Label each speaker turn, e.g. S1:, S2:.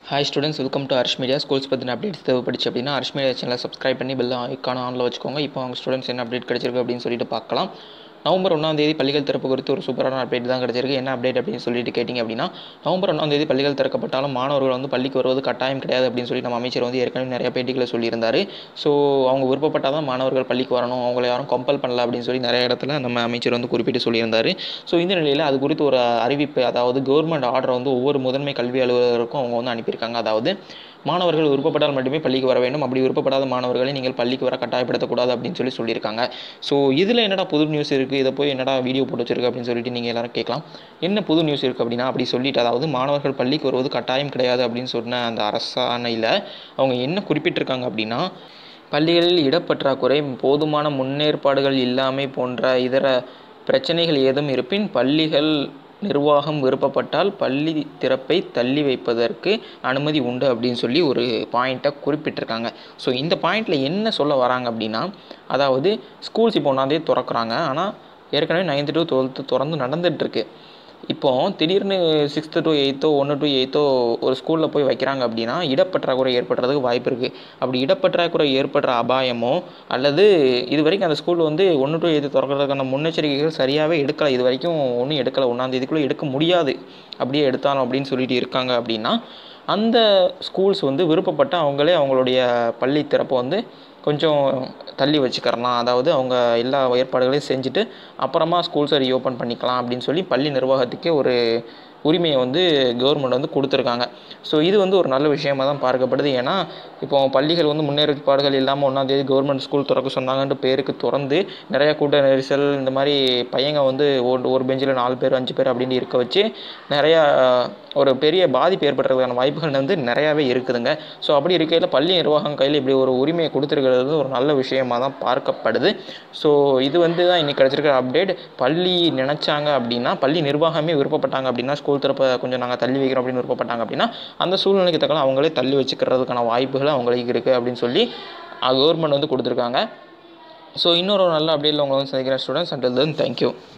S1: hi students welcome to Harsh media schools பற்றின updates தேவைப்படுச்சு அப்படின்னா ஹர்ஷ் மீடியா சேனலை சப்ஸ்கிரைப் பண்ணி பெல் ஐக்கான ஆனில் வச்சுக்கோங்க இப்போ அவங்க ஸ்டூடெண்ட்ஸ் என்ன அப்டேட் கிடச்சிருக்கு அப்படின்னு சொல்லிட்டு பார்க்கலாம் நவம்பர் ஒன்றாம் தேதி பள்ளிகள் திறப்பு குறித்து ஒரு சூப்பரான அப்டேட் தான் கிடச்சிருக்கு என்ன அப்டேட் அப்படின்னு சொல்லிட்டு கேட்டிங்க அப்படின்னா நவம்பர் ஒன்றாம் தேதி பள்ளிகள் திறக்கப்பட்டாலும் மாணவர்கள் வந்து பள்ளிக்கு வருவது கட்டாயம் கிடையாது அப்படின்னு சொல்லி நம்ம அமைச்சர் வந்து ஏற்கனவே நிறைய பேட்டிகளை சொல்லியிருந்தார் ஸோ அவங்க விருப்பப்பட்டால் தான் மாணவர்கள் பள்ளிக்கு வரணும் அவங்கள யாரும் கம்பல் பண்ணல அப்படின்னு சொல்லி நிறைய இடத்துல நம்ம அமைச்சர் வந்து குறிப்பிட்டு சொல்லியிருந்தார் ஸோ இந்த நிலையில் அது குறித்து ஒரு அறிவிப்பு அதாவது கவர்மெண்ட் ஆர்டர் வந்து ஒவ்வொரு முதன்மை கல்வி அலுவலருக்கும் அவங்க வந்து அனுப்பியிருக்காங்க அதாவது மாணவர்கள் விருப்பப்பட்டால் மட்டுமே பள்ளிக்கு வர வேண்டும் அப்படி விருப்பப்படாத மாணவர்களை நீங்கள் பள்ளிக்கு வர கட்டாயப்படுத்தக்கூடாது அப்படின்னு சொல்லி சொல்லியிருக்காங்க ஸோ இதில் என்னடா புது நியூஸ் இருக்குது இதை போய் என்னடா வீடியோ போட்டு வச்சிருக்கு அப்படின்னு சொல்லிட்டு நீங்கள் எல்லாரும் கேட்கலாம் என்ன புது நியூஸ் இருக்குது அப்படின்னா அப்படி சொல்லிட்டு அதாவது மாணவர்கள் பள்ளிக்கு வருவது கட்டாயம் கிடையாது அப்படின்னு சொன்ன அந்த அரசாணையில் அவங்க என்ன குறிப்பிட்டிருக்காங்க அப்படின்னா பள்ளிகளில் இடப்பற்றாக்குறை போதுமான முன்னேற்பாடுகள் இல்லாமை போன்ற இதர பிரச்சனைகள் ஏதும் இருப்பின் பள்ளிகள் நிர்வாகம் விருப்பப்பட்டால் பள்ளி திறப்பை தள்ளி வைப்பதற்கு அனுமதி உண்டு அப்படின்னு சொல்லி ஒரு பாயிண்ட்டை குறிப்பிட்டிருக்காங்க ஸோ இந்த பாயிண்டில் என்ன சொல்ல வராங்க அப்படின்னா அதாவது ஸ்கூல்ஸ் இப்போ ஒன்றாந்தே திறக்கிறாங்க ஆனால் ஏற்கனவே நைன்த்து டு டுவெல்த்து திறந்து நடந்துகிட்ருக்கு இப்போ திடீர்னு சிக்ஸ்த்து டு எயித்தோ ஒன்று டு எயித்தோ ஒரு ஸ்கூலில் போய் வைக்கிறாங்க அப்படின்னா இடப்பற்றாக்குறை ஏற்படுறதுக்கு வாய்ப்பு இருக்குது அப்படி இடப்பற்றாக்குறை ஏற்படுற அபாயமோ அல்லது இது வரைக்கும் அந்த ஸ்கூல் வந்து ஒன்று டு எயித்து திறக்கிறதுக்கான முன்னெச்சரிக்கைகள் சரியாகவே எடுக்கலை இது வரைக்கும் ஒன்றும் எடுக்கலை ஒன்றாந்தேதிக்குள்ளே எடுக்க முடியாது அப்படியே எடுத்தாலும் அப்படின்னு சொல்லிட்டு இருக்காங்க அப்படின்னா அந்த ஸ்கூல்ஸ் வந்து விருப்பப்பட்ட அவங்களே அவங்களுடைய பள்ளி திறப்பை வந்து கொஞ்சம் தள்ளி வச்சுக்கிறலாம் அதாவது அவங்க எல்லா ஏற்பாடுகளையும் செஞ்சுட்டு அப்புறமா ஸ்கூல்ஸை ரீஓப்பன் பண்ணிக்கலாம் அப்படின்னு சொல்லி பள்ளி நிர்வாகத்துக்கே ஒரு உரிமையை வந்து கவர்மெண்ட் வந்து கொடுத்துருக்காங்க ஸோ இது வந்து ஒரு நல்ல விஷயமாக தான் பார்க்கப்படுது ஏன்னா இப்போ பள்ளிகள் வந்து முன்னேற்பாடுகள் இல்லாமல் ஒன்றாந்தேதி கவர்மெண்ட் ஸ்கூல் திறக்க சொன்னாங்கன்ட்டு பேருக்கு திறந்து நிறையா கூட்ட நெரிசல் இந்த மாதிரி பையங்க வந்து ஒரு ஒரு பெஞ்சில் நாலு பேர் அஞ்சு பேர் அப்படின்னு இருக்க வச்சு நிறையா ஒரு பெரிய பாதிப்பு ஏற்படுறதுக்கான வாய்ப்புகள் வந்து நிறையாவே இருக்குதுங்க ஸோ அப்படி இருக்கையில் பள்ளி நிர்வாகம் கையில் இப்படி ஒரு உரிமையை கொடுத்துருக்கிறது ஒரு நல்ல விஷயமாக தான் பார்க்கப்படுது ஸோ இது வந்து தான் இன்றைக்கி கிடச்சிருக்கிற அப்டேட் பள்ளி நினச்சாங்க அப்படின்னா பள்ளி நிர்வாகமே விருப்பப்பட்டாங்க அப்படின்னா ஸ்கூல் திறப்பை கொஞ்சம் நாங்கள் தள்ளி வைக்கிறோம் அப்படின்னு விருப்பப்பட்டாங்க அப்படின்னா அந்த சூழ்நிலைக்கு தக்கன அவங்களே தள்ளி வச்சுக்கிறதுக்கான வாய்ப்புகள் அவங்களுக்கு இருக்குது அப்படின்னு சொல்லி கவர்மெண்ட் வந்து கொடுத்துருக்காங்க ஸோ இன்னொரு நல்ல அப்டேட்டில் உங்களை வந்து சந்திக்கிறேன் ஸ்டூடெண்ட்ஸ் அண்டில் தென் தேங்க்யூ